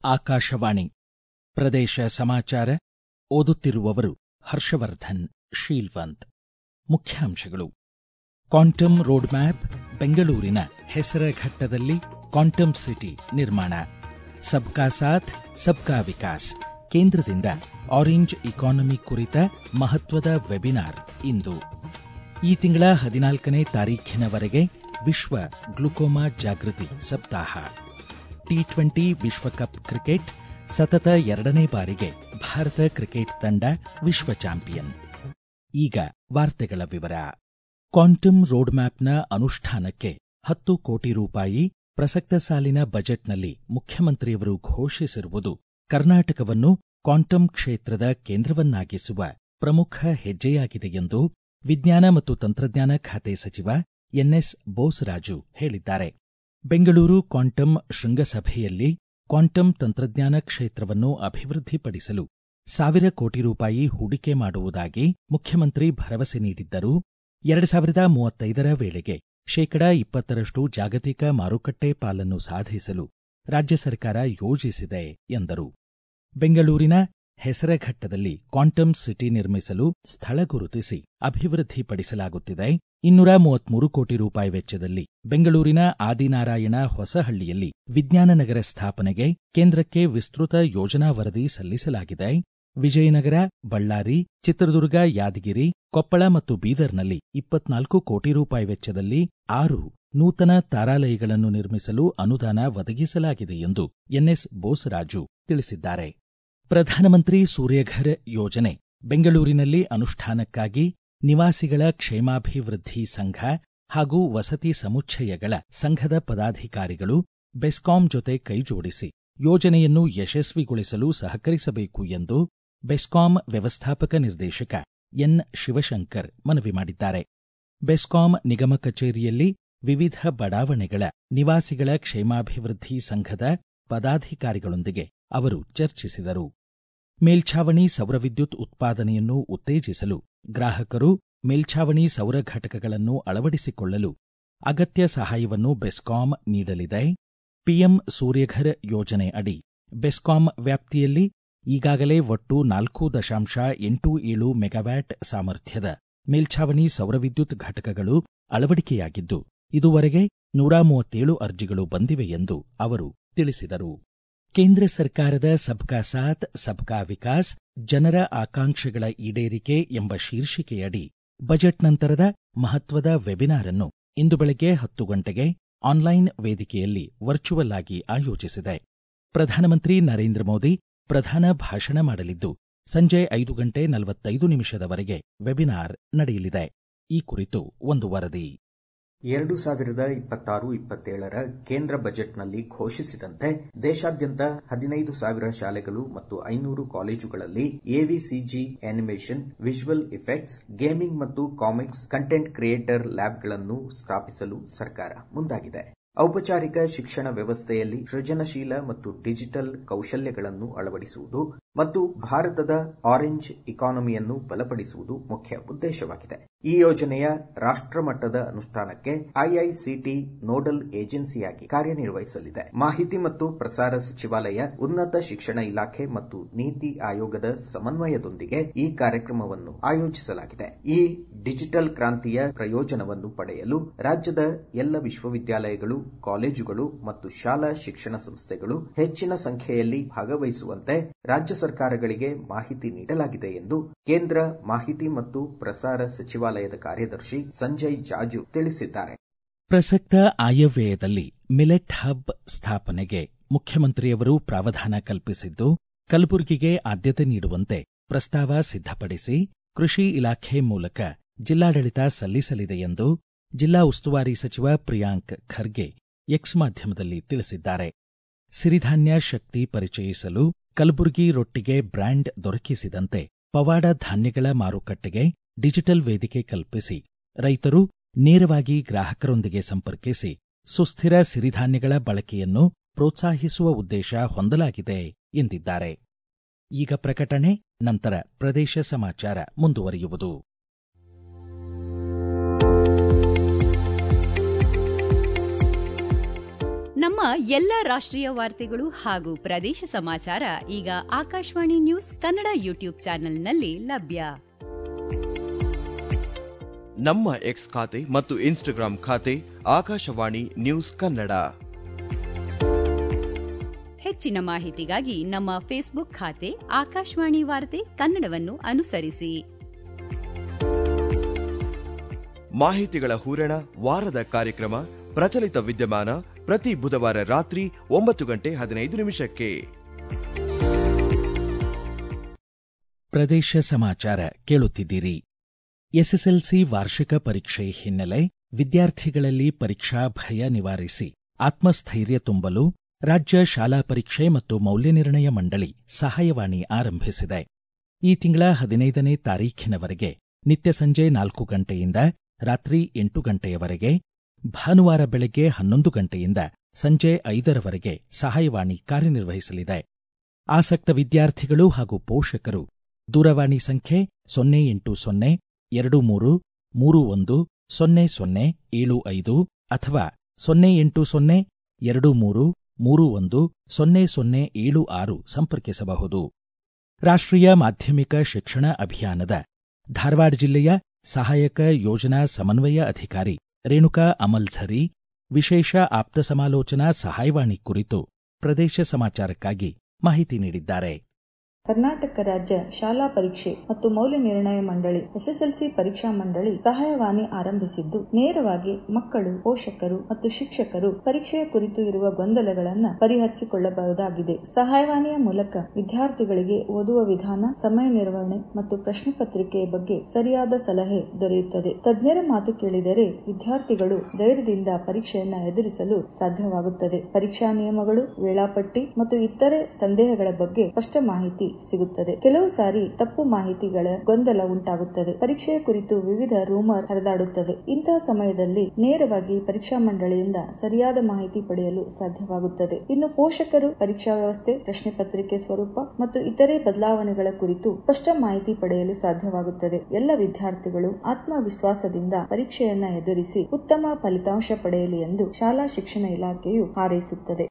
ಆಕಾಶವಾಣಿ ಪ್ರದೇಶ ಸಮಾಚಾರ ಓದುತ್ತಿರುವವರು ಹರ್ಷವರ್ಧನ್ ಶೀಲ್ವಂತ್ ಮುಖ್ಯಾಂಶಗಳು ಕ್ವಾಂಟಮ್ ರೋಡ್ ಮ್ಯಾಪ್ ಬೆಂಗಳೂರಿನ ಹೆಸರಘಟ್ಟದಲ್ಲಿ ಕ್ವಾಂಟಮ್ ಸಿಟಿ ನಿರ್ಮಾಣ ಸಬ್ಕಾ ಸಾಥ್ ಸಬ್ಕಾ ವಿಕಾಸ್ ಕೇಂದ್ರದಿಂದ ಆರೆಂಜ್ ಇಕಾನಮಿ ಕುರಿತ ಮಹತ್ವದ ವೆಬಿನಾರ್ ಇಂದು ಈ ತಿಂಗಳ ಹದಿನಾಲ್ಕನೇ ತಾರೀಖಿನವರೆಗೆ ವಿಶ್ವ ಗ್ಲುಕೋಮಾ ಜಾಗೃತಿ ಸಪ್ತಾಹ ಟಿ ಟ್ವೆಂಟಿ ವಿಶ್ವಕಪ್ ಕ್ರಿಕೆಟ್ ಸತತ ಎರಡನೇ ಬಾರಿಗೆ ಭಾರತ ಕ್ರಿಕೆಟ್ ತಂಡ ವಿಶ್ವ ಚಾಂಪಿಯನ್ ಈಗ ವಾರ್ತೆಗಳ ವಿವರ ಕ್ವಾಂಟಮ್ ರೋಡ್ ಮ್ಯಾಪ್ನ ಅನುಷ್ಠಾನಕ್ಕೆ ಹತ್ತು ಕೋಟಿ ರೂಪಾಯಿ ಪ್ರಸಕ್ತ ಸಾಲಿನ ಬಜೆಟ್ನಲ್ಲಿ ಮುಖ್ಯಮಂತ್ರಿಯವರು ಘೋಷಿಸಿರುವುದು ಕರ್ನಾಟಕವನ್ನು ಕ್ವಾಂಟಮ್ ಕ್ಷೇತ್ರದ ಕೇಂದ್ರವನ್ನಾಗಿಸುವ ಪ್ರಮುಖ ಹೆಜ್ಜೆಯಾಗಿದೆ ಎಂದು ವಿಜ್ಞಾನ ಮತ್ತು ತಂತ್ರಜ್ಞಾನ ಖಾತೆ ಸಚಿವ ಎನ್ಎಸ್ ಬೋಸರಾಜು ಹೇಳಿದ್ದಾರೆ ಬೆಂಗಳೂರು ಕ್ವಾಂಟಮ್ ಶೃಂಗಸಭೆಯಲ್ಲಿ ಕ್ವಾಂಟಮ್ ತಂತ್ರಜ್ಞಾನ ಕ್ಷೇತ್ರವನ್ನು ಅಭಿವೃದ್ಧಿಪಡಿಸಲು ಸಾವಿರ ಕೋಟಿ ರೂಪಾಯಿ ಹೂಡಿಕೆ ಮಾಡುವುದಾಗಿ ಮುಖ್ಯಮಂತ್ರಿ ಭರವಸೆ ನೀಡಿದ್ದರು ಎರಡು ಸಾವಿರದ ಮೂವತ್ತೈದರ ವೇಳೆಗೆ ಶೇಕಡಾ ಇಪ್ಪತ್ತರಷ್ಟು ಜಾಗತಿಕ ಮಾರುಕಟ್ಟೆ ಪಾಲನ್ನು ಸಾಧಿಸಲು ರಾಜ್ಯ ಸರ್ಕಾರ ಯೋಜಿಸಿದೆ ಎಂದರು ಬೆಂಗಳೂರಿನ ಹೆಸರಘಟ್ಟದಲ್ಲಿ ಕ್ವಾಂಟಮ್ ಸಿಟಿ ನಿರ್ಮಿಸಲು ಸ್ಥಳ ಗುರುತಿಸಿ ಅಭಿವೃದ್ಧಿಪಡಿಸಲಾಗುತ್ತಿದೆ ಇನ್ನೂರ ಮೂವತ್ಮೂರು ಕೋಟಿ ರೂಪಾಯಿ ವೆಚ್ಚದಲ್ಲಿ ಬೆಂಗಳೂರಿನ ಆದಿನಾರಾಯಣ ಹೊಸಹಳ್ಳಿಯಲ್ಲಿ ವಿಜ್ಞಾನ ನಗರ ಸ್ಥಾಪನೆಗೆ ಕೇಂದ್ರಕ್ಕೆ ವಿಸ್ತೃತ ಯೋಜನಾ ವರದಿ ಸಲ್ಲಿಸಲಾಗಿದೆ ವಿಜಯನಗರ ಬಳ್ಳಾರಿ ಚಿತ್ರದುರ್ಗ ಯಾದಗಿರಿ ಕೊಪ್ಪಳ ಮತ್ತು ಬೀದರ್ನಲ್ಲಿ ಇಪ್ಪತ್ನಾಲ್ಕು ಕೋಟಿ ರೂಪಾಯಿ ವೆಚ್ಚದಲ್ಲಿ ಆರು ನೂತನ ತಾರಾಲಯಗಳನ್ನು ನಿರ್ಮಿಸಲು ಅನುದಾನ ಒದಗಿಸಲಾಗಿದೆ ಎಂದು ಎನ್ಎಸ್ ಬೋಸರಾಜು ತಿಳಿಸಿದ್ದಾರೆ ಪ್ರಧಾನಮಂತ್ರಿ ಸೂರ್ಯಘರ್ ಯೋಜನೆ ಬೆಂಗಳೂರಿನಲ್ಲಿ ಅನುಷ್ಠಾನಕ್ಕಾಗಿ ನಿವಾಸಿಗಳ ಕ್ಷೇಮಾಭಿವೃದ್ಧಿ ಸಂಘ ಹಾಗೂ ವಸತಿ ಸಮುಚ್ಚಯಗಳ ಸಂಘದ ಪದಾಧಿಕಾರಿಗಳು ಬೆಸ್ಕಾಂ ಜೊತೆ ಕೈಜೋಡಿಸಿ ಯೋಜನೆಯನ್ನು ಯಶಸ್ವಿಗೊಳಿಸಲು ಸಹಕರಿಸಬೇಕು ಎಂದು ಬೆಸ್ಕಾಂ ವ್ಯವಸ್ಥಾಪಕ ನಿರ್ದೇಶಕ ಎನ್ ಶಿವಶಂಕರ್ ಮನವಿ ಮಾಡಿದ್ದಾರೆ ಬೆಸ್ಕಾಂ ನಿಗಮ ಕಚೇರಿಯಲ್ಲಿ ವಿವಿಧ ಬಡಾವಣೆಗಳ ನಿವಾಸಿಗಳ ಕ್ಷೇಮಾಭಿವೃದ್ಧಿ ಸಂಘದ ಪದಾಧಿಕಾರಿಗಳೊಂದಿಗೆ ಅವರು ಚರ್ಚಿಸಿದರು ಮೇಲ್ಛಾವಣಿ ಸೌರ ವಿದ್ಯುತ್ ಉತ್ಪಾದನೆಯನ್ನು ಉತ್ತೇಜಿಸಲು ಗ್ರಾಹಕರು ಮೇಲ್ಛಾವಣಿ ಸೌರ ಘಟಕಗಳನ್ನು ಅಳವಡಿಸಿಕೊಳ್ಳಲು ಅಗತ್ಯ ಸಹಾಯವನ್ನು ಬೆಸ್ಕಾಂ ನೀಡಲಿದೆ ಪಿಎಂ ಸೂರ್ಯಘರ್ ಯೋಜನೆ ಅಡಿ ಬೆಸ್ಕಾಂ ವ್ಯಾಪ್ತಿಯಲ್ಲಿ ಈಗಾಗಲೇ ಒಟ್ಟು ನಾಲ್ಕು ದಶಾಂಶ ಎಂಟು ಏಳು ಮೆಗಾವ್ಯಾಟ್ ಸಾಮರ್ಥ್ಯದ ಮೇಲ್ಛಾವಣಿ ಸೌರ ವಿದ್ಯುತ್ ಘಟಕಗಳು ಅಳವಡಿಕೆಯಾಗಿದ್ದು ಇದುವರೆಗೆ ನೂರ ಮೂವತ್ತೇಳು ಅರ್ಜಿಗಳು ಬಂದಿವೆ ಎಂದು ಅವರು ತಿಳಿಸಿದರು ಕೇಂದ್ರ ಸರ್ಕಾರದ ಸಬ್ಕಾ ಸಾಥ್ ಸಬ್ಕಾ ವಿಕಾಸ್ ಜನರ ಆಕಾಂಕ್ಷೆಗಳ ಈಡೇರಿಕೆ ಎಂಬ ಶೀರ್ಷಿಕೆಯಡಿ ಬಜೆಟ್ ನಂತರದ ಮಹತ್ವದ ವೆಬಿನಾರ್ ಅನ್ನು ಇಂದು ಬೆಳಗ್ಗೆ ಹತ್ತು ಗಂಟೆಗೆ ಆನ್ಲೈನ್ ವೇದಿಕೆಯಲ್ಲಿ ವರ್ಚುವಲ್ ಆಗಿ ಆಯೋಜಿಸಿದೆ ಪ್ರಧಾನಮಂತ್ರಿ ನರೇಂದ್ರ ಮೋದಿ ಪ್ರಧಾನ ಭಾಷಣ ಮಾಡಲಿದ್ದು ಸಂಜೆ ಐದು ಗಂಟೆ ನಲವತ್ತೈದು ನಿಮಿಷದವರೆಗೆ ವೆಬಿನಾರ್ ನಡೆಯಲಿದೆ ಈ ಕುರಿತು ಒಂದು ವರದಿ ಎರಡು ಸಾವಿರದ ಇಪ್ಪತ್ತಾರು ಇಪ್ಪತ್ತೇಳರ ಕೇಂದ್ರ ಬಜೆಟ್ನಲ್ಲಿ ಘೋಷಿಸಿದಂತೆ ದೇಶಾದ್ಯಂತ ಹದಿನೈದು ಸಾವಿರ ಶಾಲೆಗಳು ಮತ್ತು ಐನೂರು ಕಾಲೇಜುಗಳಲ್ಲಿ AVCG animation visual effects gaming ಮತ್ತು ಕಾಮಿಕ್ಸ್ ಕಂಟೆಂಟ್ ಕ್ರಿಯೇಟರ್ ಲ್ಯಾಬ್ಗಳನ್ನು ಸ್ಥಾಪಿಸಲು ಸರ್ಕಾರ ಮುಂದಾಗಿದೆ ಔಪಚಾರಿಕ ಶಿಕ್ಷಣ ವ್ಯವಸ್ಥೆಯಲ್ಲಿ ಸೃಜನಶೀಲ ಮತ್ತು ಡಿಜಿಟಲ್ ಕೌಶಲ್ಯಗಳನ್ನು ಅಳವಡಿಸುವುದು ಮತ್ತು ಭಾರತದ ಆರೆಂಜ್ ಇಕಾನಮಿಯನ್ನು ಬಲಪಡಿಸುವುದು ಮುಖ್ಯ ಉದ್ದೇಶವಾಗಿದೆ ಈ ಯೋಜನೆಯ ರಾಷ್ಟ್ರಮಟ್ಟದ ಅನುಷ್ಠಾನಕ್ಕೆ ಐಐಸಿಟಿ ನೋಡಲ್ ಏಜೆನ್ಸಿಯಾಗಿ ಕಾರ್ಯನಿರ್ವಹಿಸಲಿದೆ ಮಾಹಿತಿ ಮತ್ತು ಪ್ರಸಾರ ಸಚಿವಾಲಯ ಉನ್ನತ ಶಿಕ್ಷಣ ಇಲಾಖೆ ಮತ್ತು ನೀತಿ ಆಯೋಗದ ಸಮನ್ವಯದೊಂದಿಗೆ ಈ ಕಾರ್ಯಕ್ರಮವನ್ನು ಆಯೋಜಿಸಲಾಗಿದೆ ಈ ಡಿಜಿಟಲ್ ಕ್ರಾಂತಿಯ ಪ್ರಯೋಜನವನ್ನು ಪಡೆಯಲು ರಾಜ್ಯದ ಎಲ್ಲ ವಿಶ್ವವಿದ್ಯಾಲಯಗಳು ಕಾಲೇಜುಗಳು ಮತ್ತು ಶಾಲಾ ಶಿಕ್ಷಣ ಸಂಸ್ಥೆಗಳು ಹೆಚ್ಚಿನ ಸಂಖ್ಯೆಯಲ್ಲಿ ಭಾಗವಹಿಸುವಂತೆ ರಾಜ್ಯ ಸರ್ಕಾರಗಳಿಗೆ ಮಾಹಿತಿ ನೀಡಲಾಗಿದೆ ಎಂದು ಕೇಂದ್ರ ಮಾಹಿತಿ ಮತ್ತು ಪ್ರಸಾರ ಸಚಿವಾಲಯದ ಕಾರ್ಯದರ್ಶಿ ಸಂಜಯ್ ಜಾಜು ತಿಳಿಸಿದ್ದಾರೆ ಪ್ರಸಕ್ತ ಆಯವ್ಯಯದಲ್ಲಿ ಮಿಲೆಟ್ ಹಬ್ ಸ್ಥಾಪನೆಗೆ ಮುಖ್ಯಮಂತ್ರಿಯವರು ಪ್ರಾವಧಾನ ಕಲ್ಪಿಸಿದ್ದು ಕಲಬುರಗಿಗೆ ಆದ್ಯತೆ ನೀಡುವಂತೆ ಪ್ರಸ್ತಾವ ಸಿದ್ಧಪಡಿಸಿ ಕೃಷಿ ಇಲಾಖೆ ಮೂಲಕ ಜಿಲ್ಲಾಡಳಿತ ಸಲ್ಲಿಸಲಿದೆ ಎಂದು ಜಿಲ್ಲಾ ಉಸ್ತುವಾರಿ ಸಚಿವ ಪ್ರಿಯಾಂಕ್ ಖರ್ಗೆ ಎಕ್ಸ್ ಮಾಧ್ಯಮದಲ್ಲಿ ತಿಳಿಸಿದ್ದಾರೆ ಸಿರಿಧಾನ್ಯ ಶಕ್ತಿ ಪರಿಚಯಿಸಲು ಕಲಬುರಗಿ ರೊಟ್ಟಿಗೆ ಬ್ರ್ಯಾಂಡ್ ದೊರಕಿಸಿದಂತೆ ಪವಾಡ ಧಾನ್ಯಗಳ ಮಾರುಕಟ್ಟೆಗೆ ಡಿಜಿಟಲ್ ವೇದಿಕೆ ಕಲ್ಪಿಸಿ ರೈತರು ನೇರವಾಗಿ ಗ್ರಾಹಕರೊಂದಿಗೆ ಸಂಪರ್ಕಿಸಿ ಸುಸ್ಥಿರ ಸಿರಿಧಾನ್ಯಗಳ ಬಳಕೆಯನ್ನು ಪ್ರೋತ್ಸಾಹಿಸುವ ಉದ್ದೇಶ ಹೊಂದಲಾಗಿದೆ ಎಂದಿದ್ದಾರೆ ಈಗ ಪ್ರಕಟಣೆ ನಂತರ ಪ್ರದೇಶ ಸಮಾಚಾರ ಮುಂದುವರಿಯುವುದು ನಮ್ಮ ಎಲ್ಲ ರಾಷ್ಟ್ರೀಯ ವಾರ್ತೆಗಳು ಹಾಗೂ ಪ್ರದೇಶ ಸಮಾಚಾರ ಈಗ ಆಕಾಶವಾಣಿ ನ್ಯೂಸ್ ಕನ್ನಡ ಯೂಟ್ಯೂಬ್ ಚಾನೆಲ್ನಲ್ಲಿ ಲಭ್ಯ ನಮ್ಮ ಎಕ್ಸ್ ಖಾತೆ ಮತ್ತು ಇನ್ಸ್ಟಾಗ್ರಾಂ ಖಾತೆ ಆಕಾಶವಾಣಿ ನ್ಯೂಸ್ ಕನ್ನಡ ಹೆಚ್ಚಿನ ಮಾಹಿತಿಗಾಗಿ ನಮ್ಮ ಫೇಸ್ಬುಕ್ ಖಾತೆ ಆಕಾಶವಾಣಿ ವಾರ್ತೆ ಕನ್ನಡವನ್ನು ಅನುಸರಿಸಿ ಮಾಹಿತಿಗಳ ಹೂರಣ ವಾರದ ಕಾರ್ಯಕ್ರಮ ಪ್ರಚಲಿತ ವಿದ್ಯಮಾನ ಪ್ರತಿ ಬುಧವಾರ ರಾತ್ರಿ ಒಂಬತ್ತು ಗಂಟೆ ಹದಿನೈದು ನಿಮಿಷಕ್ಕೆ ಪ್ರದೇಶ ಸಮಾಚಾರ ಕೇಳುತ್ತಿದ್ದೀರಿ ಎಸ್ಎಸ್ಎಲ್ಸಿ ವಾರ್ಷಿಕ ಪರೀಕ್ಷೆ ಹಿನ್ನೆಲೆ ವಿದ್ಯಾರ್ಥಿಗಳಲ್ಲಿ ಪರೀಕ್ಷಾ ಭಯ ನಿವಾರಿಸಿ ಆತ್ಮಸ್ಥೈರ್ಯ ತುಂಬಲು ರಾಜ್ಯ ಶಾಲಾ ಪರೀಕ್ಷೆ ಮತ್ತು ಮೌಲ್ಯನಿರ್ಣಯ ಮಂಡಳಿ ಸಹಾಯವಾಣಿ ಆರಂಭಿಸಿದೆ ಈ ತಿಂಗಳ ಹದಿನೈದನೇ ತಾರೀಖಿನವರೆಗೆ ನಿತ್ಯ ಸಂಜೆ ನಾಲ್ಕು ಗಂಟೆಯಿಂದ ರಾತ್ರಿ ಎಂಟು ಗಂಟೆಯವರೆಗೆ ಭಾನುವಾರ ಬೆಳಗ್ಗೆ ಹನ್ನೊಂದು ಗಂಟೆಯಿಂದ ಸಂಜೆ ಐದರವರೆಗೆ ಸಹಾಯವಾಣಿ ಕಾರ್ಯನಿರ್ವಹಿಸಲಿದೆ ಆಸಕ್ತ ವಿದ್ಯಾರ್ಥಿಗಳು ಹಾಗೂ ಪೋಷಕರು ದೂರವಾಣಿ ಸಂಖ್ಯೆ ಸೊನ್ನೆ ಎಂಟು ಸೊನ್ನೆ ಎರಡು ಮೂರು ಮೂರು ಒಂದು ಸೊನ್ನೆ ಸೊನ್ನೆ ಏಳು ಐದು ಅಥವಾ ಸೊನ್ನೆ ಎಂಟು ಸೊನ್ನೆ ಎರಡು ಮೂರು ಮೂರು ಒಂದು ಸೊನ್ನೆ ಸೊನ್ನೆ ಏಳು ಆರು ಸಂಪರ್ಕಿಸಬಹುದು ರಾಷ್ಟ್ರೀಯ ಮಾಧ್ಯಮಿಕ ಶಿಕ್ಷಣ ಅಭಿಯಾನದ ಧಾರವಾಡ ಜಿಲ್ಲೆಯ ಸಹಾಯಕ ಯೋಜನಾ ಸಮನ್ವಯ ಅಧಿಕಾರಿ ರೇಣುಕಾ ಅಮಲ್ಝರಿ ವಿಶೇಷ ಆಪ್ತ ಸಮಾಲೋಚನಾ ಸಹಾಯವಾಣಿ ಕುರಿತು ಪ್ರದೇಶ ಸಮಾಚಾರಕ್ಕಾಗಿ ಮಾಹಿತಿ ನೀಡಿದ್ದಾರೆ ಕರ್ನಾಟಕ ರಾಜ್ಯ ಶಾಲಾ ಪರೀಕ್ಷೆ ಮತ್ತು ಮೌಲ್ಯ ನಿರ್ಣಯ ಮಂಡಳಿ ಎಸ್ಎಸ್ಎಲ್ಸಿ ಪರೀಕ್ಷಾ ಮಂಡಳಿ ಸಹಾಯವಾಣಿ ಆರಂಭಿಸಿದ್ದು ನೇರವಾಗಿ ಮಕ್ಕಳು ಪೋಷಕರು ಮತ್ತು ಶಿಕ್ಷಕರು ಪರೀಕ್ಷೆಯ ಕುರಿತು ಇರುವ ಗೊಂದಲಗಳನ್ನು ಪರಿಹರಿಸಿಕೊಳ್ಳಬಹುದಾಗಿದೆ ಸಹಾಯವಾಣಿಯ ಮೂಲಕ ವಿದ್ಯಾರ್ಥಿಗಳಿಗೆ ಓದುವ ವಿಧಾನ ಸಮಯ ನಿರ್ವಹಣೆ ಮತ್ತು ಪ್ರಶ್ನೆ ಪತ್ರಿಕೆಯ ಬಗ್ಗೆ ಸರಿಯಾದ ಸಲಹೆ ದೊರೆಯುತ್ತದೆ ತಜ್ಞರ ಮಾತು ಕೇಳಿದರೆ ವಿದ್ಯಾರ್ಥಿಗಳು ಧೈರ್ಯದಿಂದ ಪರೀಕ್ಷೆಯನ್ನ ಎದುರಿಸಲು ಸಾಧ್ಯವಾಗುತ್ತದೆ ಪರೀಕ್ಷಾ ನಿಯಮಗಳು ವೇಳಾಪಟ್ಟಿ ಮತ್ತು ಇತರೆ ಸಂದೇಹಗಳ ಬಗ್ಗೆ ಸ್ಪಷ್ಟ ಮಾಹಿತಿ ಸಿಗುತ್ತದೆ ಕೆಲವು ಸಾರಿ ತಪ್ಪು ಮಾಹಿತಿಗಳ ಗೊಂದಲ ಉಂಟಾಗುತ್ತದೆ ಪರೀಕ್ಷೆಯ ಕುರಿತು ವಿವಿಧ ರೂಮರ್ ಹರಿದಾಡುತ್ತದೆ ಇಂತಹ ಸಮಯದಲ್ಲಿ ನೇರವಾಗಿ ಪರೀಕ್ಷಾ ಮಂಡಳಿಯಿಂದ ಸರಿಯಾದ ಮಾಹಿತಿ ಪಡೆಯಲು ಸಾಧ್ಯವಾಗುತ್ತದೆ ಇನ್ನು ಪೋಷಕರು ಪರೀಕ್ಷಾ ವ್ಯವಸ್ಥೆ ಪ್ರಶ್ನೆ ಪತ್ರಿಕೆ ಸ್ವರೂಪ ಮತ್ತು ಇತರೆ ಬದಲಾವಣೆಗಳ ಕುರಿತು ಸ್ಪಷ್ಟ ಮಾಹಿತಿ ಪಡೆಯಲು ಸಾಧ್ಯವಾಗುತ್ತದೆ ಎಲ್ಲ ವಿದ್ಯಾರ್ಥಿಗಳು ಆತ್ಮವಿಶ್ವಾಸದಿಂದ ಪರೀಕ್ಷೆಯನ್ನ ಎದುರಿಸಿ ಉತ್ತಮ ಫಲಿತಾಂಶ ಪಡೆಯಲಿ ಎಂದು ಶಾಲಾ ಶಿಕ್ಷಣ ಇಲಾಖೆಯು ಹಾರೈಸುತ್ತದೆ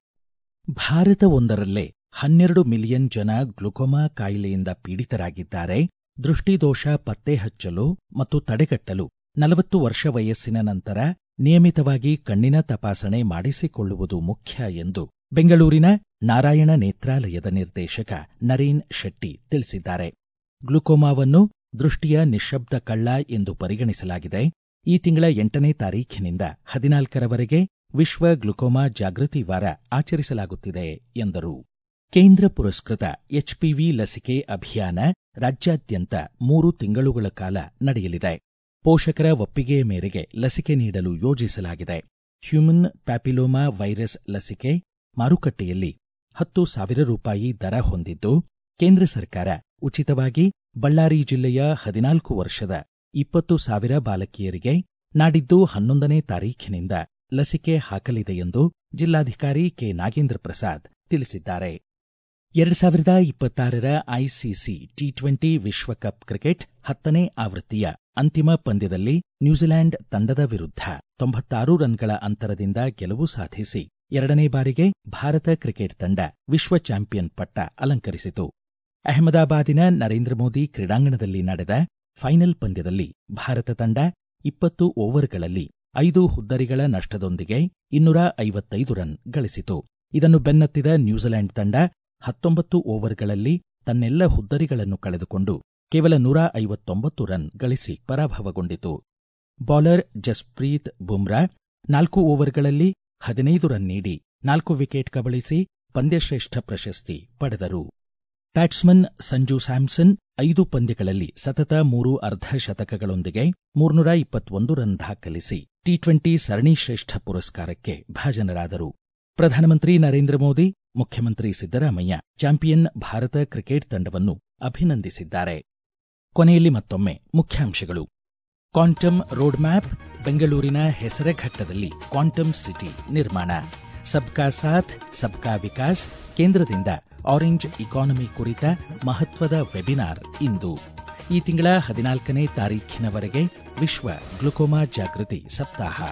ಭಾರತವೊಂದರಲ್ಲೇ ಹನ್ನೆರಡು ಮಿಲಿಯನ್ ಜನ ಗ್ಲುಕೋಮಾ ಕಾಯಿಲೆಯಿಂದ ಪೀಡಿತರಾಗಿದ್ದಾರೆ ದೃಷ್ಟಿದೋಷ ಪತ್ತೆ ಹಚ್ಚಲು ಮತ್ತು ತಡೆಗಟ್ಟಲು ನಲವತ್ತು ವರ್ಷ ವಯಸ್ಸಿನ ನಂತರ ನಿಯಮಿತವಾಗಿ ಕಣ್ಣಿನ ತಪಾಸಣೆ ಮಾಡಿಸಿಕೊಳ್ಳುವುದು ಮುಖ್ಯ ಎಂದು ಬೆಂಗಳೂರಿನ ನಾರಾಯಣ ನೇತ್ರಾಲಯದ ನಿರ್ದೇಶಕ ನರೀನ್ ಶೆಟ್ಟಿ ತಿಳಿಸಿದ್ದಾರೆ ಗ್ಲುಕೋಮಾವನ್ನು ದೃಷ್ಟಿಯ ನಿಶ್ಶಬ್ದ ಕಳ್ಳ ಎಂದು ಪರಿಗಣಿಸಲಾಗಿದೆ ಈ ತಿಂಗಳ ಎಂಟನೇ ತಾರೀಖಿನಿಂದ ಹದಿನಾಲ್ಕರವರೆಗೆ ವಿಶ್ವ ಗ್ಲುಕೋಮಾ ಜಾಗೃತಿ ವಾರ ಆಚರಿಸಲಾಗುತ್ತಿದೆ ಎಂದರು ಕೇಂದ್ರ ಪುರಸ್ಕೃತ ಎಚ್ಪಿವಿ ಲಸಿಕೆ ಅಭಿಯಾನ ರಾಜ್ಯಾದ್ಯಂತ ಮೂರು ತಿಂಗಳುಗಳ ಕಾಲ ನಡೆಯಲಿದೆ ಪೋಷಕರ ಒಪ್ಪಿಗೆಯ ಮೇರೆಗೆ ಲಸಿಕೆ ನೀಡಲು ಯೋಜಿಸಲಾಗಿದೆ ಹ್ಯೂಮನ್ ಪ್ಯಾಪಿಲೋಮಾ ವೈರಸ್ ಲಸಿಕೆ ಮಾರುಕಟ್ಟೆಯಲ್ಲಿ ಹತ್ತು ಸಾವಿರ ರೂಪಾಯಿ ದರ ಹೊಂದಿದ್ದು ಕೇಂದ್ರ ಸರ್ಕಾರ ಉಚಿತವಾಗಿ ಬಳ್ಳಾರಿ ಜಿಲ್ಲೆಯ ಹದಿನಾಲ್ಕು ವರ್ಷದ ಇಪ್ಪತ್ತು ಸಾವಿರ ಬಾಲಕಿಯರಿಗೆ ನಾಡಿದ್ದು ಹನ್ನೊಂದನೇ ತಾರೀಖಿನಿಂದ ಲಸಿಕೆ ಹಾಕಲಿದೆ ಎಂದು ಜಿಲ್ಲಾಧಿಕಾರಿ ಕೆ ನಾಗೇಂದ್ರ ಪ್ರಸಾದ್ ತಿಳಿಸಿದ್ದಾರೆ ಎರಡು ಸಾವಿರದ ಇಪ್ಪತ್ತಾರರ ಐಸಿಸಿ ಟಿ ಟ್ವೆಂಟಿ ವಿಶ್ವಕಪ್ ಕ್ರಿಕೆಟ್ ಹತ್ತನೇ ಆವೃತ್ತಿಯ ಅಂತಿಮ ಪಂದ್ಯದಲ್ಲಿ ನ್ಯೂಜಿಲೆಂಡ್ ತಂಡದ ವಿರುದ್ಧ ತೊಂಬತ್ತಾರು ರನ್ಗಳ ಅಂತರದಿಂದ ಗೆಲುವು ಸಾಧಿಸಿ ಎರಡನೇ ಬಾರಿಗೆ ಭಾರತ ಕ್ರಿಕೆಟ್ ತಂಡ ವಿಶ್ವ ಚಾಂಪಿಯನ್ ಪಟ್ಟ ಅಲಂಕರಿಸಿತು ಅಹಮದಾಬಾದಿನ ನರೇಂದ್ರ ಮೋದಿ ಕ್ರೀಡಾಂಗಣದಲ್ಲಿ ನಡೆದ ಫೈನಲ್ ಪಂದ್ಯದಲ್ಲಿ ಭಾರತ ತಂಡ ಇಪ್ಪತ್ತು ಓವರ್ಗಳಲ್ಲಿ ಐದು ಹುದ್ದರಿಗಳ ನಷ್ಟದೊಂದಿಗೆ ಇನ್ನೂರ ಐವತ್ತೈದು ರನ್ ಗಳಿಸಿತು ಇದನ್ನು ಬೆನ್ನತ್ತಿದ ನ್ಯೂಜಿಲೆಂಡ್ ತಂಡ ಹತ್ತೊಂಬತ್ತು ಓವರ್ಗಳಲ್ಲಿ ತನ್ನೆಲ್ಲ ಹುದ್ದರಿಗಳನ್ನು ಕಳೆದುಕೊಂಡು ಕೇವಲ ನೂರ ಐವತ್ತೊಂಬತ್ತು ರನ್ ಗಳಿಸಿ ಪರಾಭವಗೊಂಡಿತು ಬೌಲರ್ ಜಸ್ಪ್ರೀತ್ ಬುಮ್ರಾ ನಾಲ್ಕು ಓವರ್ಗಳಲ್ಲಿ ಹದಿನೈದು ರನ್ ನೀಡಿ ನಾಲ್ಕು ವಿಕೆಟ್ ಕಬಳಿಸಿ ಪಂದ್ಯಶ್ರೇಷ್ಠ ಪ್ರಶಸ್ತಿ ಪಡೆದರು ಬ್ಯಾಟ್ಸ್ಮನ್ ಸಂಜು ಸ್ಯಾಮ್ಸನ್ ಐದು ಪಂದ್ಯಗಳಲ್ಲಿ ಸತತ ಮೂರು ಅರ್ಧ ಶತಕಗಳೊಂದಿಗೆ ಮೂರ್ನೂರ ಇಪ್ಪತ್ತೊಂದು ರನ್ ದಾಖಲಿಸಿ ಟಿ ಟ್ವೆಂಟಿ ಸರಣಿ ಶ್ರೇಷ್ಠ ಪುರಸ್ಕಾರಕ್ಕೆ ಭಾಜನರಾದರು ಪ್ರಧಾನಮಂತ್ರಿ ನರೇಂದ್ರ ಮೋದಿ ಮುಖ್ಯಮಂತ್ರಿ ಸಿದ್ದರಾಮಯ್ಯ ಚಾಂಪಿಯನ್ ಭಾರತ ಕ್ರಿಕೆಟ್ ತಂಡವನ್ನು ಅಭಿನಂದಿಸಿದ್ದಾರೆ ಕೊನೆಯಲ್ಲಿ ಮತ್ತೊಮ್ಮೆ ಮುಖ್ಯಾಂಶಗಳು ಕ್ವಾಂಟಮ್ ರೋಡ್ ಮ್ಯಾಪ್ ಬೆಂಗಳೂರಿನ ಹೆಸರಘಟ್ಟದಲ್ಲಿ ಕ್ವಾಂಟಮ್ ಸಿಟಿ ನಿರ್ಮಾಣ ಸಬ್ಕಾ ಸಾಥ್ ಸಬ್ಕಾ ವಿಕಾಸ್ ಕೇಂದ್ರದಿಂದ ಆರೆಂಜ್ ಇಕಾನಮಿ ಕುರಿತ ಮಹತ್ವದ ವೆಬಿನಾರ್ ಇಂದು ಈ ತಿಂಗಳ ಹದಿನಾಲ್ಕನೇ ತಾರೀಖಿನವರೆಗೆ ವಿಶ್ವ ಗ್ಲುಕೋಮಾ ಜಾಗೃತಿ ಸಪ್ತಾಹ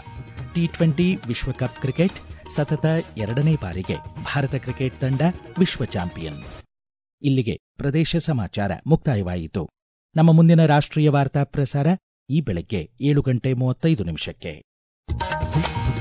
ಟಿ ಟ್ವೆಂಟಿ ವಿಶ್ವಕಪ್ ಕ್ರಿಕೆಟ್ ಸತತ ಎರಡನೇ ಬಾರಿಗೆ ಭಾರತ ಕ್ರಿಕೆಟ್ ತಂಡ ವಿಶ್ವ ಚಾಂಪಿಯನ್ ಇಲ್ಲಿಗೆ ಪ್ರದೇಶ ಸಮಾಚಾರ ಮುಕ್ತಾಯವಾಯಿತು ನಮ್ಮ ಮುಂದಿನ ರಾಷ್ಟ್ರೀಯ ವಾರ್ತಾ ಪ್ರಸಾರ ಈ ಬೆಳಗ್ಗೆ ಏಳು ಗಂಟೆ ಮೂವತ್ತೈದು ನಿಮಿಷಕ್ಕೆ